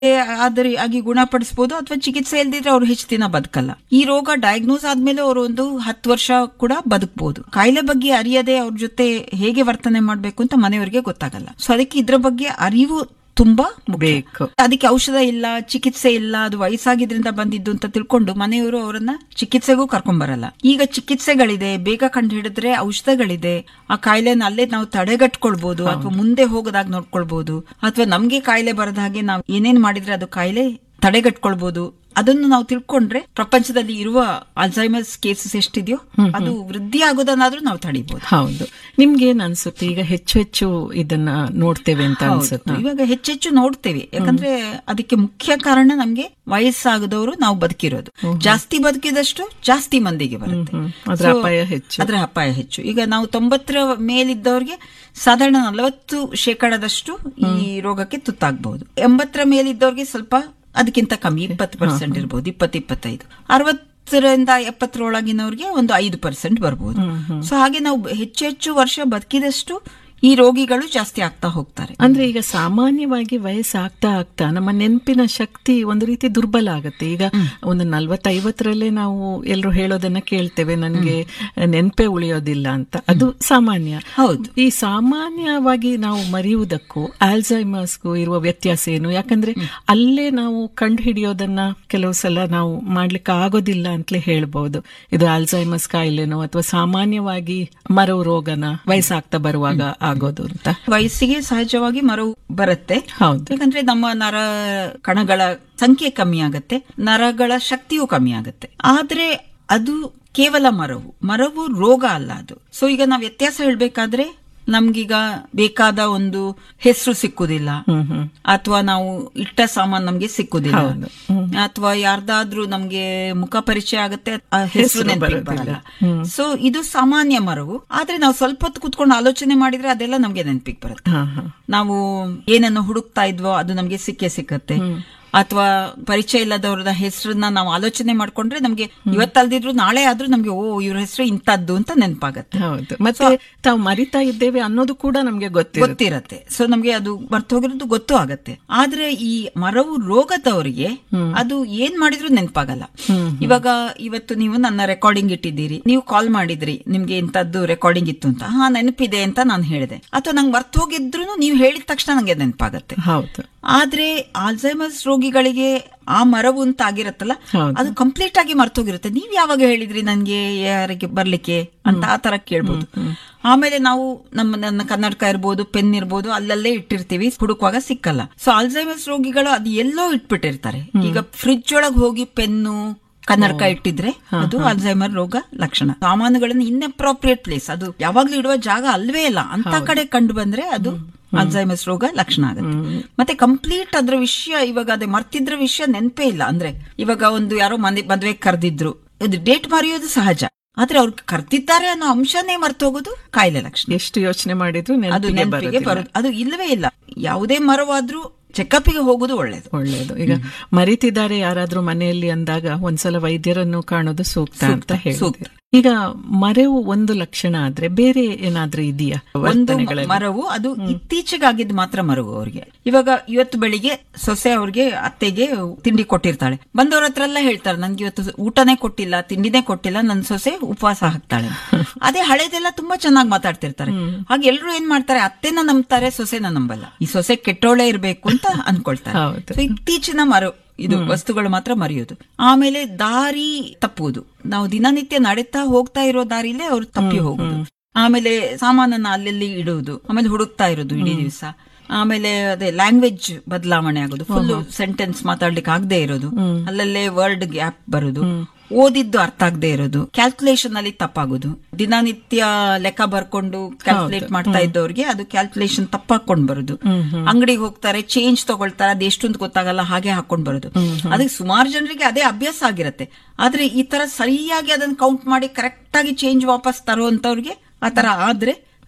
ಆದರೆ ಆಗಿ ಗುಣಪಡಿಸಬಹುದು ಅಥವಾ ಚಿಕಿತ್ಸೆ ಇಲ್ದಿದ್ರೆ ಅವ್ರು ಹೆಚ್ಚು ದಿನ ಬದುಕಲ್ಲ ಈ ರೋಗ ಡಯಾಗ್ನೋಸ್ ಆದ್ಮೇಲೆ ಅವರು ಒಂದು ಹತ್ತು ವರ್ಷ ಕೂಡ ಬದುಕಬಹುದು ಕಾಯಿಲೆ ಬಗ್ಗೆ ಅರಿಯದೆ ಅವ್ರ ಜೊತೆ ಹೇಗೆ ವರ್ತನೆ ಮಾಡ್ಬೇಕು ಅಂತ ಮನೆಯವರಿಗೆ ಗೊತ್ತಾಗಲ್ಲ ಸೊ ಅದಕ್ಕೆ ಇದ್ರ ಬಗ್ಗೆ ಅರಿವು ತುಂಬಾ ಮುಖ್ಯ. ಬೇಕು. ಅದಕ್ಕೆ ಔಷಧ ಇಲ್ಲ ಚಿಕಿತ್ಸೆ ಇಲ್ಲ ಅದು ವಯಸ್ಸಾಗಿದ್ರಿಂದ ಬಂದಿದ್ದು ಅಂತ ತಿಳ್ಕೊಂಡು ಮನೆಯವರು ಅವರನ್ನ ಚಿಕಿತ್ಸೆಗೂ ಕರ್ಕೊಂಡ್ ಬರಲ್ಲ ಈಗ ಚಿಕಿತ್ಸೆಗಳಿದೆ ಬೇಗ ಕಂಡು ಹಿಡಿದ್ರೆ ಔಷಧಗಳಿದೆ ಆ ಕಾಯಿಲೆನ ಅಲ್ಲೇ ನಾವು ತಡೆಗಟ್ಕೊಳ್ಬಹುದು ಅಥವಾ ಮುಂದೆ ಹೋಗದಾಗ ನೋಡ್ಕೊಳ್ಬಹುದು ಅಥವಾ ನಮ್ಗೆ ಕಾಯಿಲೆ ಬರದ ಹಾಗೆ ನಾವು ಏನೇನ್ ಮಾಡಿದ್ರೆ ಅದು ಕಾಯಿಲೆ ತಡೆಗಟ್ಕೊಳ್ಬಹುದು ಅದನ್ನು ನಾವು ತಿಳ್ಕೊಂಡ್ರೆ ಪ್ರಪಂಚದಲ್ಲಿ ಇರುವ ಅಲ್ಝೈಮರ್ಸ್ ಕೇಸಸ್ ಎಷ್ಟಿದೆಯೋ ಅದು ವೃದ್ಧಿ ಆಗೋದನ್ನಾದ್ರೂ ನಾವು ತಡಿಬಹುದು ಹೌದು ನಿಮ್ಗೆ ಏನ್ ಅನ್ಸುತ್ತೆ ಈಗ ಹೆಚ್ಚು ಹೆಚ್ಚು ಇದನ್ನ ನೋಡ್ತೇವೆ ಅಂತ ಅನ್ಸುತ್ತೆ ಇವಾಗ ಹೆಚ್ಚೆಚ್ಚು ನೋಡ್ತೇವೆ ಯಾಕಂದ್ರೆ ಅದಕ್ಕೆ ಮುಖ್ಯ ಕಾರಣ ನಮ್ಗೆ ವಯಸ್ಸಾಗದವರು ನಾವು ಬದುಕಿರೋದು ಜಾಸ್ತಿ ಬದುಕಿದಷ್ಟು ಜಾಸ್ತಿ ಮಂದಿಗೆ ಬರುತ್ತೆ ಹ್ಮ್. ಅದ್ರ So, ಅಪಾಯ ಹೆಚ್ಚು. ಅದ್ರ ಅಪಾಯ ಹೆಚ್ಚು ಈಗ ನಾವು ತೊಂಬತ್ತರ ಮೇಲಿದ್ದವ್ರಿಗೆ ಸಾಧಾರಣ ನಲವತ್ತು ಶೇಕಡದಷ್ಟು ಈ ರೋಗಕ್ಕೆ ತುತ್ತಾಗಬಹುದು ಎಂಬತ್ತರ ಮೇಲಿದ್ದವ್ರಿಗೆ ಸ್ವಲ್ಪ ಅದಕ್ಕಿಂತ ಕಮ್ಮಿ ಇಪ್ಪತ್ತು ಪರ್ಸೆಂಟ್ ಇರಬಹುದು ಇಪ್ಪತ್ತು ಇಪ್ಪತ್ತೈದು ಅರವತ್ತರಿಂದ ಎಪ್ಪತ್ತರೊಳಗಿನವ್ರಿಗೆ ಒಂದು ಐದು ಪರ್ಸೆಂಟ್ ಬರ್ಬೋದು ಸೊ ಹಾಗೆ ನಾವು ಹೆಚ್ಚು ಹೆಚ್ಚು ವರ್ಷ ಬದುಕಿದಷ್ಟು ಈ ರೋಗಿಗಳು ಜಾಸ್ತಿ ಆಗ್ತಾ ಹೋಗ್ತಾರೆ ಅಂದ್ರೆ ಈಗ ಸಾಮಾನ್ಯವಾಗಿ ವಯಸ್ಸಾಗ್ತಾ ಆಗ್ತಾ ನಮ್ಮ ನೆನಪಿನ ಶಕ್ತಿ ಒಂದು ರೀತಿ ದುರ್ಬಲ ಆಗುತ್ತೆ ಈಗ ಒಂದು ನಲ್ವತ್ತೈವತ್ತರಲ್ಲೇ ನಾವು ಎಲ್ಲರೂ ಹೇಳೋದನ್ನ ಕೇಳ್ತೇವೆ ನನಗೆ ನೆನಪೇ ಉಳಿಯೋದಿಲ್ಲ ಅಂತ ಅದು ಸಾಮಾನ್ಯ ಹೌದು. ಈ ಸಾಮಾನ್ಯವಾಗಿ ನಾವು ಮರೆಯುವುದಕ್ಕೂ ಆಲ್ಝೈಮರ್ಸ್ಗೂ ಇರುವ ವ್ಯತ್ಯಾಸ ಏನು ಯಾಕಂದ್ರೆ ಅಲ್ಲೇ ನಾವು ಕಂಡು ಹಿಡಿಯೋದನ್ನ ಕೆಲವು ಸಲ ನಾವು ಮಾಡ್ಲಿಕ್ಕೆ ಆಗೋದಿಲ್ಲ ಅಂತಲೇ ಹೇಳ್ಬಹುದು ಇದು ಆಲ್ಝೈಮರ್ಸ್ ಕಾಯಿಲೆನೋ ಅಥವಾ ಸಾಮಾನ್ಯವಾಗಿ ಮರವು ರೋಗನ ವಯಸ್ಸಾಗ್ತಾ ಬರುವಾಗ ಆಗೋದು ಅಂತ ವಯಸ್ಸಿಗೆ ಸಹಜವಾಗಿ ಮರವು ಬರುತ್ತೆ ಹೌದು ಯಾಕಂದ್ರೆ ನಮ್ಮ ನರ ಕಣಗಳ ಸಂಖ್ಯೆ ಕಮ್ಮಿ ಆಗತ್ತೆ ನರಗಳ ಶಕ್ತಿಯೂ ಕಮ್ಮಿ ಆಗತ್ತೆ ಆದ್ರೆ ಅದು ಕೇವಲ ಮರವು ಮರವು ರೋಗ ಅಲ್ಲ ಅದು ಸೊ ಈಗ ನಾವು ವ್ಯತ್ಯಾಸ ಹೇಳ್ಬೇಕಾದ್ರೆ ನಮ್ಗೀಗ ಬೇಕಾದ ಒಂದು ಹೆಸರು ಸಿಕ್ಕುದಿಲ್ಲ ಹ್ಮ್ ಹ್ಮ್ ಅಥವಾ ನಾವು ಇಟ್ಟ ಸಾಮಾನ್ ನಮ್ಗೆ ಸಿಕ್ಕುದಿಲ್ಲ ಹೌದು. ಹ್ಮ್. ಅಥವಾ ಯಾರ್ದಾದ್ರೂ ನಮ್ಗೆ ಮುಖ ಪರಿಚಯ ಆಗುತ್ತೆ ಆ ಹೆಸರು ಹೆಸ್ರು ನೆನಪಿಗೆ ಬರೋದಿಲ್ಲ. ಬರಲ್ಲ ಸೊ ಇದು ಸಾಮಾನ್ಯ ಮರವು ಆದ್ರೆ ನಾವು ಸ್ವಲ್ಪ ಹೊತ್ತು ಕುತ್ಕೊಂಡು ಆಲೋಚನೆ ಮಾಡಿದ್ರೆ ಅದೆಲ್ಲ ನಮ್ಗೆ ನೆನಪಿಗೆ ಬರುತ್ತೆ ಹಾ ಹಾ ನಾವು ಏನನ್ನು ಹುಡುಕ್ತಾ ಇದ್ವೋ ಅದು ನಮ್ಗೆ ಸಿಕ್ಕೇ ಸಿಕ್ಕತ್ತೆ ಅಥವಾ ಪರಿಚಯ ಇಲ್ಲದವ್ರದ ಹೆಸರನ್ನ ನಾವು ಆಲೋಚನೆ ಮಾಡ್ಕೊಂಡ್ರೆ ನಮ್ಗೆ ಇವತ್ತಲ್ದಿದ್ರು ನಾಳೆ ಆದ್ರೂ ನಮ್ಗೆ ಓ ಇವ್ರ ಹೆಸರು ಇಂತದ್ದು ಅಂತ ನೆನಪಾಗತ್ತೆ ಹೌದು ಮತ್ತೆ ತಾವು ಮರಿತಾ ಇದ್ದೇವೆ ಅನ್ನೋದು ಕೂಡ ನಮ್ಗೆ ಗೊತ್ತಿರುತ್ತೆ ಗೊತ್ತಿರತ್ತೆ ಸೊ ನಮ್ಗೆ ಅದು ಮರ್ತು ಹೋಗಿರೋದು ಗೊತ್ತೂ ಆಗತ್ತೆ ಆದ್ರೆ ಈ ಮರವು ರೋಗದವರಿಗೆ ಅದು ಏನ್ ಮಾಡಿದ್ರು ನೆನಪಾಗಲ್ಲ ಇವಾಗ ಇವತ್ತು ನೀವು ನನ್ನ ರೆಕಾರ್ಡಿಂಗ್ ಇಟ್ಟಿದ್ದೀರಿ ನೀವು ಕಾಲ್ ಮಾಡಿದ್ರಿ ನಿಮ್ಗೆ ಇಂಥದ್ದು ರೆಕಾರ್ಡಿಂಗ್ ಇತ್ತು ಅಂತ ಹಾ ನೆನಪಿದೆ ಅಂತ ನಾನು ಹೇಳಿದೆ ಅಥವಾ ನಂಗೆ ಮರ್ತು ಹೋಗಿದ್ರು ನೀವು ಹೇಳಿದ ತಕ್ಷಣ ನಂಗೆ ನೆನಪಾಗತ್ತೆ ಹೌದು ಆದ್ರೆ ಆಲ್ಝೈಮರ್ಸ್ ರೋಗಿಗಳಿಗೆ ಆ ಮರವು ಅಂತ ಆಗಿರತ್ತಲ್ಲ ಹೌದು. ಅದು ಕಂಪ್ಲೀಟ್ ಆಗಿ ಮರ್ತೋಗಿರುತ್ತೆ ನೀವ್ ಯಾವಾಗ ಹೇಳಿದ್ರಿ ನನ್ಗೆ ಯಾರಿಗೆ ಬರ್ಲಿಕ್ಕೆ ಅಂತ ಆ ತರ ಕೇಳ್ಬೋದು ಆಮೇಲೆ ನಾವು ನಮ್ಮ ನನ್ನ ಕನ್ನಡಕ ಇರ್ಬೋದು ಪೆನ್ ಇರ್ಬೋದು ಅಲ್ಲಲ್ಲೇ ಇಟ್ಟಿರ್ತೀವಿ ಹುಡುಕುವಾಗ ಸಿಕ್ಕಲ್ಲ ಸೊ ಆಲ್ಝೈಮರ್ಸ್ ರೋಗಿಗಳು ಅದು ಎಲ್ಲೋ ಇಟ್ಬಿಟ್ಟಿರ್ತಾರೆ ಈಗ ಫ್ರಿಡ್ಜ್ ಒಳಗ್ ಹೋಗಿ ಪೆನ್ನು ಕನ್ನಡಕ ಇಟ್ಟಿದ್ರೆ ಅದು ಅಲ್ಝೈಮರ್ ರೋಗ ಲಕ್ಷಣ ಸಾಮಾನುಗಳನ್ನ ಇನ್ಅಪ್ರೋಪ್ರಿಯೇಟ್ ಪ್ಲೇಸ್ ಅದು ಯಾವಾಗ್ಲೂ ಇಡುವ ಜಾಗ ಅಲ್ವೇ ಇಲ್ಲ ಅಂತ ಕಡೆ ಕಂಡು ಬಂದ್ರೆ ಅದು ಅಲ್ಝೈಮರ್ಸ್ ರೋಗ ಲಕ್ಷಣ ಆಗುತ್ತೆ ಮತ್ತೆ ಕಂಪ್ಲೀಟ್ ಅದ್ರ ವಿಷಯ ಇವಾಗ ಅದೇ ಮರ್ತಿದ್ರ ವಿಷಯ ನೆನಪೇ ಇಲ್ಲ ಅಂದ್ರೆ ಇವಾಗ ಒಂದು ಯಾರೋ ಮನೆ ಮದ್ವೆ ಕರೆದಿದ್ರು ಇದು ಡೇಟ್ ಮರೆಯೋದು ಸಹಜ ಆದ್ರೆ ಅವ್ರು ಕರ್ತಿದ್ದಾರೆ ಅನ್ನೋ ಅಂಶನೇ ಮರ್ತೋಗೋದು ಕಾಯಿಲೆ ಲಕ್ಷಣ ಎಷ್ಟು ಯೋಚನೆ ಮಾಡಿದ್ರು ಅದು ನೆನಪಿಗೆ ನೆನಪಿಗೆ ಬರೋದಿಲ್ಲ ಬರೋದು ಅದು ಇಲ್ಲವೇ ಇಲ್ಲ ಯಾವುದೇ ಮರವಾದ್ರೂ ಚೆಕಪ್ಗೆ ಹೋಗೋದು ಒಳ್ಳೇದು ಒಳ್ಳೆಯದು ಈಗ ಮರಿತಿದ್ದಾರೆ ಯಾರಾದ್ರೂ ಮನೆಯಲ್ಲಿ ಅಂದಾಗ ಒಂದ್ಸಲ ವೈದ್ಯರನ್ನು ಕಾಣೋದು ಸೂಕ್ತ ಅಂತ ಹೇಳಿದ್ರು ಈಗ ಮರೆವು ಒಂದು ಲಕ್ಷಣ ಆದ್ರೆ ಬೇರೆ ಏನಾದ್ರೂ ಇದೆಯಾ ಒಂದು ವರ್ತನೆಗಳಲ್ಲಿ ಮರವು ಅದು ಇತ್ತೀಚೆಗಾಗಿದ್ದು ಮಾತ್ರ ಮರವು ಅವ್ರಿಗೆ ಇವಾಗ ಇವತ್ತು ಬೆಳಿಗ್ಗೆ ಸೊಸೆ ಅವ್ರಿಗೆ ಅತ್ತೆಗೆ ತಿಂಡಿ ಕೊಟ್ಟಿರ್ತಾಳೆ ಬಂದವ್ರ ಹತ್ರ ಎಲ್ಲ ಹೇಳ್ತಾರೆ ನನ್ಗೆ ಇವತ್ತು ಊಟನೇ ಕೊಟ್ಟಿಲ್ಲ ತಿಂಡಿನೇ ಕೊಟ್ಟಿಲ್ಲ ನನ್ ಸೊಸೆ ಉಪವಾಸ ಹಾಕ್ತಾಳೆ ಅದೇ ಹಳೇದೆಲ್ಲ ತುಂಬಾ ಚೆನ್ನಾಗಿ ಮಾತಾಡ್ತಿರ್ತಾರೆ ಹಾಗೆ ಎಲ್ರು ಏನ್ ಮಾಡ್ತಾರೆ ಅತ್ತೆನ ನಂಬ್ತಾರೆ ಸೊಸೆನ ನಂಬಲ್ಲ ಈ ಸೊಸೆ ಕೆಟ್ಟೋಳೆ ಇರ್ಬೇಕು ಅಂತ ಅನ್ಕೊಳ್ತಾರೆ ಹೌದು. So, ಇತ್ತೀಚಿನ ಮರ ಇದು ವಸ್ತುಗಳು ಮಾತ್ರ ಮರೆಯೋದು ಆಮೇಲೆ ದಾರಿ ತಪ್ಪುವುದು ನಾವು ದಿನನಿತ್ಯ ನಡೀತಾ ಹೋಗ್ತಾ ಇರೋ ದಾರಿಲೇ ಅವ್ರು ತಪ್ಪಿ ಹೋಗುದು ಆಮೇಲೆ ಸಾಮಾನನ್ನ ಅಲ್ಲಲ್ಲಿ ಇಡುವುದು ಆಮೇಲೆ ಹುಡುಕ್ತಾ ಇರೋದು ಇಡೀ ದಿವಸ ಆಮೇಲೆ ಅದೇ ಲ್ಯಾಂಗ್ವೇಜ್ ಬದಲಾವಣೆ ಆಗೋದು ಫುಲ್ ಸೆಂಟೆನ್ಸ್ ಮಾತಾಡ್ಲಿಕ್ಕೆ ಆಗದೆ ಇರೋದು ಅಲ್ಲಲ್ಲೇ ವರ್ಡ್ ಗ್ಯಾಪ್ ಬರೋದು ಓದಿದ್ದು ಅರ್ಥ ಆಗದೆ ಇರೋದು ಕ್ಯಾಲ್ಕುಲೇಷನ್ ಅಲ್ಲಿ ತಪ್ಪಾಗೋದು ದಿನನಿತ್ಯ ಲೆಕ್ಕ ಬರ್ಕೊಂಡು ಕ್ಯಾಲ್ಕುಲೇಟ್ ಮಾಡ್ತಾ ಇದ್ದವ್ರಿಗೆ ಅದು ಕ್ಯಾಲ್ಕುಲೇಷನ್ ತಪ್ಪಾಕೊಂಡ್ ಬರೋದು ಅಂಗಡಿಗೆ ಹೋಗ್ತಾರೆ ಚೇಂಜ್ ತಗೊಳ್ತಾರೆ ಅದು ಎಷ್ಟೊಂದು ಗೊತ್ತಾಗಲ್ಲ ಹಾಗೆ ಹಾಕೊಂಡ್ ಬರೋದು ಅದಕ್ಕೆ ಸುಮಾರು ಜನರಿಗೆ ಅದೇ ಅಭ್ಯಾಸ ಆಗಿರತ್ತೆ ಆದ್ರೆ ಈ ತರ ಸರಿಯಾಗಿ ಅದನ್ನ ಕೌಂಟ್ ಮಾಡಿ ಕರೆಕ್ಟ್ ಆಗಿ ಚೇಂಜ್ ವಾಪಸ್ ತರುವಂತವ್ರಿಗೆ ಆ ತರ ಆದ್ರೆ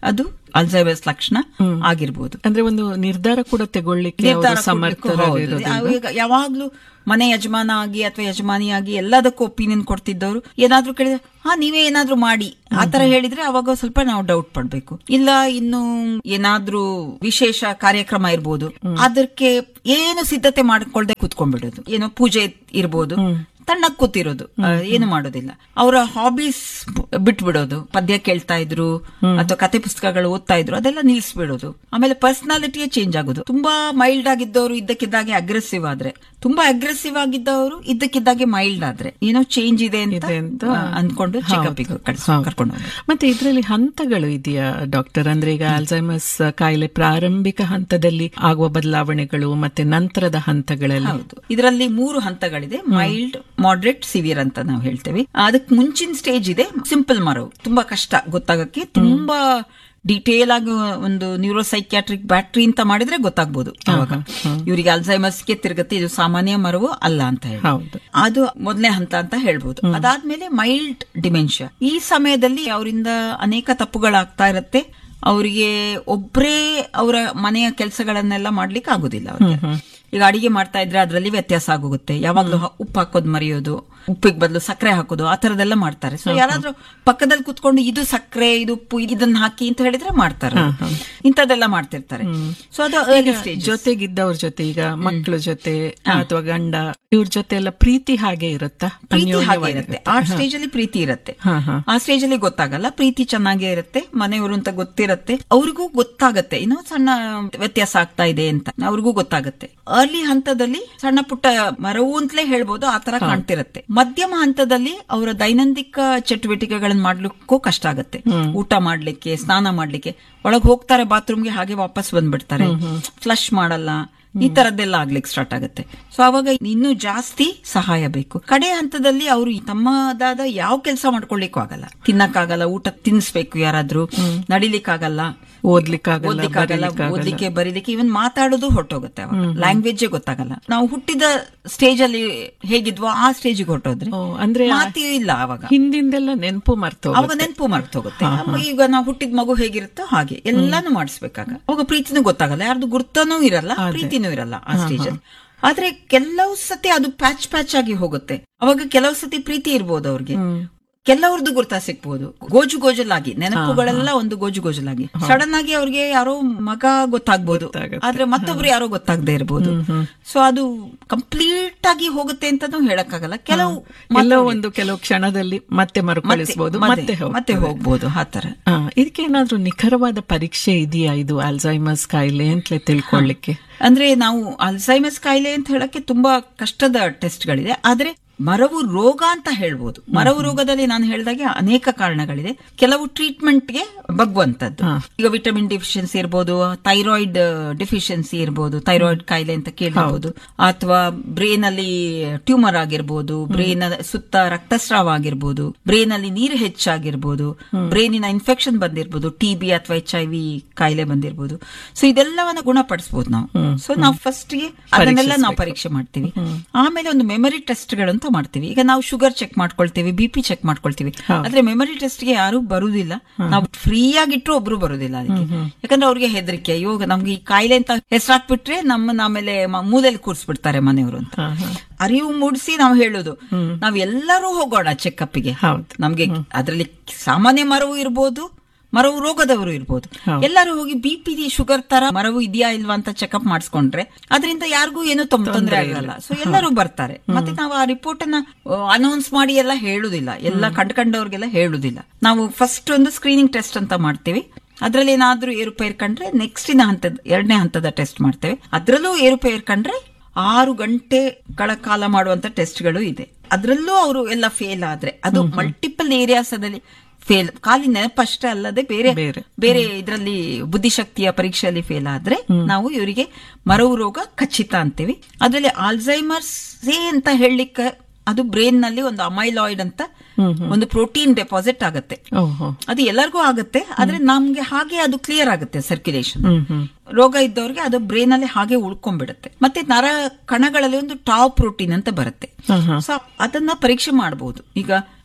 ಅದು ಅಲ್ಝೈಮರ್ಸ್ ಲಕ್ಷಣ ಆಗಿರ್ಬೋದು ಅಂದ್ರೆ ಒಂದು ನಿರ್ಧಾರ ಕೂಡ ತಗೊಳ್ಳಿಕ್ಕೆ ಅವರು ನಿರ್ಧಾರ ಕೊಡ್ಲಿಕ್ಕೂ ಹೌದು. ಸಮರ್ಥರಾಗಿರೋದಿಲ್ಲ ಈಗ ಯಾವಾಗ್ಲೂ ಮನೆ ಯಜಮಾನ ಆಗಿ ಅಥವಾ ಯಜಮಾನಿಯಾಗಿ ಎಲ್ಲದಕ್ಕೂ ಒಪಿನಿಯನ್ ಕೊಡ್ತಿದ್ದವರು ಏನಾದ್ರೂ ಕೇಳಿದ್ರೆ ಹಾ ನೀವೇ ಏನಾದ್ರೂ ಮಾಡಿ ಆತರ ಹೇಳಿದ್ರೆ ಅವಾಗ ಸ್ವಲ್ಪ ನಾವು ಡೌಟ್ ಪಡ್ಬೇಕು ಇಲ್ಲ ಇನ್ನು ಏನಾದ್ರೂ ವಿಶೇಷ ಕಾರ್ಯಕ್ರಮ ಇರ್ಬೋದು ಅದಕ್ಕೆ ಏನು ಸಿದ್ಧತೆ ಮಾಡ್ಕೊಳ್ದೆ ಕುತ್ಕೊಂಡ್ಬಿಡೋದು ಏನೋ ಪೂಜೆ ಇರ್ಬೋದು ತಣ್ಣಗ್ ಕೂತಿರೋದು ಆ, ಏನು ಮಾಡೋದಿಲ್ಲ ಅವರ ಹಾಬೀಸ್ ಬಿಟ್ಬಿಡೋದು ಪದ್ಯ ಕೇಳ್ತಾ ಇದ್ರು ಅಥವಾ ಕತೆ ಪುಸ್ತಕಗಳು ಓದ್ತಾ ಇದ್ರು ಅದೆಲ್ಲ ನಿಲ್ಸ್ಬಿಡೋದು ಆಮೇಲೆ ಪರ್ಸನಾಲಿಟಿಯೇ ಚೇಂಜ್ ಆಗೋದು ತುಂಬಾ ಮೈಲ್ಡ್ ಆಗಿದ್ದವರು ಇದ್ದಕ್ಕಿದ್ದಾಗೆ ಅಗ್ರೆಸಿವ್ ಆದ್ರೆ ತುಂಬಾ ಅಗ್ರೆಸಿವ್ ಆಗಿದ್ದವರು ಇದ್ದಕ್ಕಿದ್ದಾಗೆ ಮೈಲ್ಡ್ ಆದ್ರೆ ಏನೋ ಚೇಂಜ್ ಇದೆ ಅಂತ ಇದೆ ಅಂತ ಆ, ಅಂದ್ಕೊಂಡು ಚೆಕಪ್ ಕರ್ಕೊಂಡು ಹೋಗೋದು ಮತ್ತೆ ಇದರಲ್ಲಿ ಹಂತಗಳು ಇದೆಯಾ ಡಾಕ್ಟರ್ ಅಂದ್ರೆ ಈಗ ಅಲ್ಝೈಮರ್ಸ್ ಕಾಯಿಲೆ ಪ್ರಾರಂಭಿಕ ಹಂತದಲ್ಲಿ ಆಗುವ ಬದಲಾವಣೆಗಳು ಮತ್ತೆ ನಂತರದ ಹಂತಗಳಲ್ಲಿ ಹೌದು ಇದರಲ್ಲಿ ಮೂರು ಹಂತಗಳಿದೆ ಮೈಲ್ಡ್ ಮಾಡ್ರೇಟ್ ಸಿವಿಯರ್ ಅಂತ ನಾವು ಹೇಳ್ತೇವೆ ಅದಕ್ಕೆ ಮುಂಚಿನ ಸ್ಟೇಜ್ ಇದೆ ಸಿಂಪಲ್ ಮರವು ತುಂಬಾ ಕಷ್ಟ ಗೊತ್ತಾಗಕ್ಕೆ ತುಂಬಾ ಡಿಟೇಲ್ ಆಗಿ ಒಂದು ನ್ಯೂರೋಸೈಕ್ಯಾಟ್ರಿಕ್ ಬ್ಯಾಟ್ರಿ ಅಂತ ಮಾಡಿದ್ರೆ ಗೊತ್ತಾಗ್ಬೋದು ಅವಾಗ ಇವರಿಗೆ ಅಲ್ಝೈಮರ್ಸ್ಗೆ ತಿರುಗತ್ತೆ ಇದು ಸಾಮಾನ್ಯ ಮರವು ಅಲ್ಲ ಅಂತ ಹೇಳಿ ಹೌದು ಅದು ಮೊದಲನೇ ಹಂತ ಅಂತ ಹೇಳ್ಬೋದು ಅದಾದ್ಮೇಲೆ ಮೈಲ್ಡ್ ಡಿಮೆನ್ಷಿಯಾ ಈ ಸಮಯದಲ್ಲಿ ಅವರಿಂದ ಅನೇಕ ತಪ್ಪುಗಳಾಗ್ತಾ ಇರತ್ತೆ ಅವರಿಗೆ ಒಬ್ರೇ ಅವರ ಮನೆಯ ಕೆಲಸಗಳನ್ನೆಲ್ಲ ಮಾಡ್ಲಿಕ್ಕೆ ಆಗುದಿಲ್ಲ ಅವ್ರಿಗೆ ಈಗ ಅಡಿಗೆ ಮಾಡ್ತಾ ಇದ್ರೆ ಅದರಲ್ಲಿ ವ್ಯತ್ಯಾಸ ಆಗೋಗುತ್ತೆ ಯಾವಾಗ್ಲೂ ಹ- ಉಪ್ಪು ಹಾಕೋದು ಮರೆಯೋದು ಉಪ್ಪಿಗೆ ಬದಲು ಸಕ್ಕರೆ ಹಾಕೋದು ಆ ತರದೆಲ್ಲ ಮಾಡ್ತಾರೆ ಸೊ ಯಾರಾದ್ರೂ ಪಕ್ಕದಲ್ಲಿ ಕುತ್ಕೊಂಡು ಇದು ಸಕ್ಕರೆ ಇದು ಉಪ್ಪು ಇದನ್ನ ಹಾಕಿ ಅಂತ ಹೇಳಿದ್ರೆ ಮಾಡ್ತಾರೆ ಇಂಥದ್ದೆಲ್ಲ ಮಾಡ್ತಿರ್ತಾರೆ ಸೊ ಅದು early stage. ಜೊತೆಗಿದ್ದವ್ರ ಜೊತೆ ಈಗ ಮಕ್ಕಳ ಜೊತೆ ಅಥವಾ ಗಂಡ ಇವ್ರ ಜೊತೆ ಎಲ್ಲ ಪ್ರೀತಿ ಹಾಗೆ ಇರುತ್ತಾ ಪ್ರೀತಿ ಹಾಗೆ ಇರುತ್ತೆ ಆ ಸ್ಟೇಜ್ ಅಲ್ಲಿ ಪ್ರೀತಿ ಇರುತ್ತೆ ಹಾ ಹಾ ಆ ಸ್ಟೇಜ್ ಅಲ್ಲಿ ಗೊತ್ತಾಗಲ್ಲ ಪ್ರೀತಿ ಚೆನ್ನಾಗೇ ಇರುತ್ತೆ ಮನೆಯವರು ಅಂತ ಗೊತ್ತಿರತ್ತೆ ಅವ್ರಿಗೂ ಗೊತ್ತಾಗತ್ತೆ ಇನ್ನೂ ಸಣ್ಣ ವ್ಯತ್ಯಾಸ ಆಗ್ತಾ ಇದೆ ಅಂತ ಅವ್ರಿಗೂ ಗೊತ್ತಾಗತ್ತೆ ಅರ್ಲಿ ಹಂತದಲ್ಲಿ ಸಣ್ಣ ಪುಟ್ಟ ಮರವು ಅಂತಲೇ ಹೇಳ್ಬೋದು ಆ ತರ ಕಾಣ್ತಿರತ್ತೆ ಮಧ್ಯಮ ಹಂತದಲ್ಲಿ ಅವರ ದೈನಂದಿಕ ಚಟುವಟಿಕೆಗಳನ್ನ ಮಾಡ್ಲಿಕ್ಕೂ ಕಷ್ಟ ಆಗತ್ತೆ ಊಟ ಮಾಡ್ಲಿಕ್ಕೆ ಸ್ನಾನ ಮಾಡ್ಲಿಕ್ಕೆ ಒಳಗ್ ಹೋಗ್ತಾರೆ ಬಾತ್ರೂಮ್ಗೆ ಹಾಗೆ ವಾಪಸ್ ಬಂದ್ಬಿಡ್ತಾರೆ ಫ್ಲಶ್ ಮಾಡಲ್ಲ ಈ ತರದ್ದೆಲ್ಲ ಆಗ್ಲಿಕ್ಕೆ ಸ್ಟಾರ್ಟ್ ಆಗುತ್ತೆ ಸೊ ಅವಾಗ ಇನ್ನೂ ಜಾಸ್ತಿ ಸಹಾಯ ಬೇಕು ಕಡೆ ಹಂತದಲ್ಲಿ ಅವರು ತಮ್ಮದಾದ ಯಾವ ಕೆಲಸ ಮಾಡ್ಕೊಳ್ಳಿಕ್ಕೂ ಆಗಲ್ಲ ತಿನ್ನಕ್ಕಾಗಲ್ಲ ಊಟ ತಿನ್ಸ್ಬೇಕು ಯಾರಾದ್ರೂ ನಡಿಲಿಕ್ಕಾಗಲ್ಲ ಓದ್ಲಿಕ್ಕಾಗಲ್ಲ ಓದ್ಲಿಕ್ಕಾಗಲ್ಲ ಬರೀಲಿಕ್ಕಾಗಲ್ಲ. ಓದ್ಲಿಕ್ಕೆ ಬರೀಲಿಕ್ಕೆ ಇವನ್ ಮಾತಾಡೋದು ಹೊರಟೋಗುತ್ತೆ ಅವಾಗ ಲ್ಯಾಂಗ್ವೇಜೇ ಗೊತ್ತಾಗಲ್ಲ ನಾವು ಹುಟ್ಟಿದ ಸ್ಟೇಜ್ ಅಲ್ಲಿ ಹೇಗಿದ್ವೋ ಆ ಸ್ಟೇಜಿಗೆ ಹೊರಟೋದ್ರೆ ಓ, ಅಂದ್ರೆ ಆ ಮಾತೇ ಇಲ್ಲ ಅವಾಗ ಹಿಂದಿಂದೆಲ್ಲ ನೆನಪು ಮರ್ತೋ ಅವಾಗ ನೆನಪು ಮರ್ತು ಹೋಗುತ್ತೆ ಅಮ್ಮ ಈಗ ನಾವು ಹುಟ್ಟಿದ ಮಗು ಹೇಗಿರುತ್ತೋ ಹಾಗೆ ಎಲ್ಲಾನು ಮಾಡಿಸ್ಬೇಕಾಗ ಅವಾಗ ಪ್ರೀತಿನೂ ಗೊತ್ತಾಗಲ್ಲ ಯಾರ್ದು ಗುರ್ತನೂ ಇರಲ್ಲ ಪ್ರೀತಿನೂ ಇರಲ್ಲ ಆ ಸ್ಟೇಜ್ ಅಲ್ಲಿ ಆದ್ರೆ ಕೆಲವು ಸತಿ ಅದು ಪ್ಯಾಚ್ ಪ್ಯಾಚ್ ಆಗಿ ಹೋಗುತ್ತೆ ಅವಾಗ ಕೆಲವು ಸತಿ ಪ್ರೀತಿ ಇರ್ಬೋದು ಅವ್ರಿಗೆ ಕೆಲವ್ರದ್ದು ಗುರ್ತ ಸಿಕ್ಬೋದು ಗೋಜು ಗೋಜಲಾಗಿ ನೆನಪುಗಳೆಲ್ಲ ಒಂದು ಗೋಜು ಗೋಜಲಾಗಿ ಸಡನ್ ಆಗಿ ಅವ್ರಿಗೆ ಯಾರೋ ಮಗ ಗೊತ್ತಾಗ್ಬೋದು ಆದ್ರೆ ಮತ್ತೊಬ್ರು ಯಾರೋ ಗೊತ್ತಾಗದೆ ಇರ್ಬೋದು ಸೊ ಅದು ಕಂಪ್ಲೀಟ್ ಆಗಿ ಹೋಗುತ್ತೆ ಅಂತಾನು ಹೇಳಕ್ಕಾಗಲ್ಲ ಕೆಲವು ಎಲ್ಲೋ ಒಂದು ಕೆಲವು ಕ್ಷಣದಲ್ಲಿ ಮತ್ತೆ ಮರುಕಳಿಸಬಹುದು ಮತ್ತೆ ಹೋಗ್ತದೆ. ಮತ್ತೆ ಹೋಗ್ಬೋದು ಆತರ ಆ, ಇದಕ್ಕೇನಾದ್ರೂ ನಿಖರವಾದ ಪರೀಕ್ಷೆ ಇದೆಯಾ ಇದು ಅಲ್ಝೈಮರ್ಸ್ ಕಾಯಿಲೆ ಅಂತಲೇ ತಿಳ್ಕೊಳ್ಳಿಕ್ಕೆ ಅಂದ್ರೆ ನಾವು ಅಲ್ಝೈಮರ್ಸ್ ಕಾಯಿಲೆ ಅಂತ ಹೇಳಕ್ಕೆ ತುಂಬಾ ಕಷ್ಟದ ಟೆಸ್ಟ್ಗಳಿದೆ ಆದ್ರೆ ಮರವು ರೋಗ ಅಂತ ಹೇಳ್ಬೋದು ಮರವು ರೋಗದಲ್ಲಿ ನಾನು ಹೇಳಿದಾಗೆ ಅನೇಕ ಕಾರಣಗಳಿದೆ ಕೆಲವು ಟ್ರೀಟ್ಮೆಂಟ್ಗೆ ಬಗ್ಗುವಂತದ್ದು ಈಗ ವಿಟಮಿನ್ ಡಿಫಿಷಿಯನ್ಸಿ ಇರ್ಬೋದು ಥೈರಾಯ್ಡ್ ಡಿಫಿಷಿಯನ್ಸಿ ಇರ್ಬೋದು ಥೈರಾಯ್ಡ್ ಕಾಯಿಲೆ ಅಂತ ಕೇಳಿರ್ಬೋದು ಅಥವಾ ಬ್ರೇನ್ ಅಲ್ಲಿ ಟ್ಯೂಮರ್ ಆಗಿರ್ಬೋದು ಬ್ರೇನ್ ಸುತ್ತ ರಕ್ತಸ್ರಾವ ಆಗಿರ್ಬೋದು ಬ್ರೇನ್ ಅಲ್ಲಿ ನೀರು ಹೆಚ್ಚಾಗಿರ್ಬೋದು ಬ್ರೇನಿನ ಇನ್ಫೆಕ್ಷನ್ ಬಂದಿರ್ಬೋದು ಟಿ ಬಿ ಅಥವಾ ಎಚ್ ಐ ವಿ ಕಾಯಿಲೆ ಬಂದಿರ್ಬೋದು ಸೊ ಇದೆಲ್ಲವನ್ನ ಗುಣಪಡಿಸಬಹುದು ನಾವು ಸೊ ನಾವು ಫಸ್ಟ್ ಗೆ ಅದನ್ನೆಲ್ಲ ನಾವು ಪರೀಕ್ಷೆ ಮಾಡ್ತೀವಿ ಆಮೇಲೆ ಒಂದು ಮೆಮರಿ ಟೆಸ್ಟ್ಗಳು ಅಂತ ಮಾಡ್ತೀವಿ ಈಗ ನಾವು ಶುಗರ್ ಚೆಕ್ ಮಾಡ್ಕೊಳ್ತೀವಿ ಬಿ ಪಿ ಚೆಕ್ ಮಾಡ್ಕೊಳ್ತೀವಿ ಆದ್ರೆ ಮೆಮರಿ ಟೆಸ್ಟ್ಗೆ ಯಾರು ಬರುದಿಲ್ಲ ನಾವು ಫ್ರೀ ಆಗಿಟ್ರು ಒಬ್ರು ಬರುದಿಲ್ಲ ಅದಕ್ಕೆ ಯಾಕಂದ್ರೆ ಅವ್ರಿಗೆ ಹೆದರಿಕೆ ಅಯ್ಯೋ ನಮ್ಗೆ ಈ ಕಾಯಿಲೆ ಅಂತ ಹೆಸರಾಕ್ಬಿಟ್ರೆ ನಮ್ಮನ್ನ ಆಮೇಲೆ ಮ- ಮೂಲೆಯಲ್ಲಿ ಕೂರಿಸ್ಬಿಡ್ತಾರೆ ಮನೆಯವರು ಅಂತ ಅರಿವು ಮೂಡಿಸಿ ನಾವು ಹೇಳೋದು ನಾವ್ ಎಲ್ಲರೂ ಹೋಗೋಣ ಚೆಕಪ್ಗೆ ಹೌದು ನಮ್ಗೆ ಅದರಲ್ಲಿ ಸಾಮಾನ್ಯ ಮರವು ಇರ್ಬೋದು ಮರವು ರೋಗದವರು ಇರ್ಬೋದು ಎಲ್ಲರೂ ಹೋಗಿ ಬಿ ಪಿ ಶುಗರ್ ತರ ಮರವು ಇದೆಯಾ ಇಲ್ವಾ ಅಂತ ಚೆಕಪ್ ಮಾಡಿಸ್ಕೊಂಡ್ರೆ ಅದರಿಂದ ಯಾರಿಗೂ ಏನು ತೊಂ- ತೊಂದರೆ ಆಗಲ್ಲ ಸೊ ಎಲ್ಲರೂ ಬರ್ತಾರೆ ಮತ್ತೆ ನಾವು ಆ ರಿಪೋರ್ಟ್ ಅನ್ನ ಅನೌನ್ಸ್ ಮಾಡಿ ಎಲ್ಲ ಹೇಳುದಿಲ್ಲ ಎಲ್ಲ ಕಂಡ್ಕಂಡವ್ರಿಗೆಲ್ಲ ಹೇಳುದಿಲ್ಲ ನಾವು ಫಸ್ಟ್ ಒಂದು ಸ್ಕ್ರೀನಿಂಗ್ ಟೆಸ್ಟ್ ಅಂತ ಮಾಡ್ತೀವಿ ಅದ್ರಲ್ಲಿ ಏನಾದ್ರೂ ಏರುಪೇರು ಕಂಡ್ರೆ ನೆಕ್ಸ್ಟಿನ ಹಂತದ ಎರಡನೇ ಹಂತದ ಟೆಸ್ಟ್ ಮಾಡ್ತೇವೆ ಅದ್ರಲ್ಲೂ ಏರುಪೇರು ಕಂಡ್ರೆ ಆರು ಗಂಟೆಗಳ ಕಾಲ ಮಾಡುವಂತ ಟೆಸ್ಟ್ಗಳು ಇದೆ ಅದರಲ್ಲೂ ಅವರು ಎಲ್ಲ ಫೇಲ್ ಆದ್ರೆ ಅದು ಮಲ್ಟಿಪಲ್ ಏರಿಯಾಸ್ ಅದಲ್ಲಿ ಫೇಲ್ ಖಾಲಿ ನೆನಪಷ್ಟೇ ಅಲ್ಲದೆ ಬೇರೆ ಬೇರೆ. ಬೇರೆ ಇದರಲ್ಲಿ ಬುದ್ಧಿಶಕ್ತಿಯ ಪರೀಕ್ಷೆಯಲ್ಲಿ ಫೇಲ್ ಆದ್ರೆ ನಾವು ಇವರಿಗೆ ಮರವು ರೋಗ ಖಚಿತ ಅಂತೀವಿ ಅದರಲ್ಲಿ ಆಲ್ಝೈಮರ್ಸ್ ಅಂತ ಹೇಳಲಿಕ್ಕೆ ಅದು ಬ್ರೈನ್ ನಲ್ಲಿ ಒಂದು ಅಮೈಲಾಯ್ಡ್ ಅಂತ ಒಂದು ಪ್ರೋಟೀನ್ ಡೆಪಾಸಿಟ್ ಆಗುತ್ತೆ ಓಹೋ ಅದು ಎಲ್ಲರಿಗೂ ಆಗುತ್ತೆ ಆದ್ರೆ ನಮ್ಗೆ ಹಾಗೆ ಅದು ಕ್ಲಿಯರ್ ಆಗುತ್ತೆ ಸರ್ಕ್ಯುಲೇಷನ್ ಹ್ಮ್ ಹ್ಮ್ ರೋಗ ಇದ್ದವ್ರಿಗೆ ಅದು ಬ್ರೈನ್ ಅಲ್ಲಿ ಹಾಗೆ ಉಳ್ಕೊಂಡ್ಬಿಡುತ್ತೆ ಮತ್ತೆ ನರ ಕಣಗಳಲ್ಲಿ ಒಂದು ಟಾವ್ ಪ್ರೋಟೀನ್ ಅಂತ ಬರುತ್ತೆ ಹಾ, ಹಾ. ಸೊ ಅದನ್ನ ಪರೀಕ್ಷೆ ಮಾಡಬಹುದು ಈಗ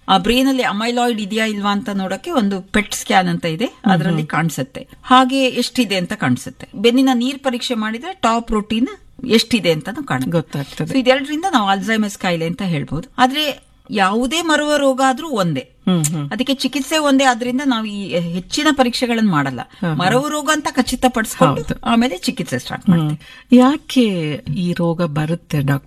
ಆ ಬ್ರೈನ್ ಅಲ್ಲಿ ಅಮೈಲಾಯ್ಡ್ ಇದೆಯಾ ಇಲ್ವಾ ಅಂತ ನೋಡಕ್ಕೆ ಒಂದು ಪೆಟ್ ಸ್ಕ್ಯಾನ್ ಅಂತ ಇದೆ ಅದರಲ್ಲಿ ಕಾಣಿಸುತ್ತೆ ಹಾಗೆ ಎಷ್ಟಿದೆ ಅಂತ ಕಾಣಿಸುತ್ತೆ ಬೆನ್ನಿನ ನೀರ್ ಪರೀಕ್ಷೆ ಮಾಡಿದ್ರೆ ಟಾಪ್ ಪ್ರೋಟೀನ್ ಎಷ್ಟಿದೆ ಅಂತ ಕಾಣುತ್ತೆ ಗೊತ್ತಾಗ್ತದೆ ಸೊ ಇದೆರಡರಿಂದ ನಾವು ಅಲ್ಝೈಮರ್ಸ್ ಕಾಯಿಲೆ ಅಂತ ಹೇಳ್ಬೋದು ಆದ್ರೆ ಯಾವುದೇ ಮರುವ ರೋಗ ಆದ್ರೂ ಒಂದೇ ಹ್ಮ್ ಹ್ಮ್ ಅದಕ್ಕೆ ಚಿಕಿತ್ಸೆ ಒಂದೇ ಆದ್ರಿಂದ ನಾವು ಈ ಹೆಚ್ಚಿನ ಪರೀಕ್ಷೆಗಳನ್ನು ಮಾಡಲ್ಲ ಮರವು ರೋಗ ಅಂತ ಖಚಿತಪಡಿಸ್ಕೊಂಡು ಆಮೇಲೆ ಚಿಕಿತ್ಸೆ ಸ್ಟಾರ್ಟ್ ಮಾಡ್ತೀವಿ ಯಾಕೆ ಈ ರೋಗ ಬರುತ್ತೆ ಡಾಕ್ಟರ್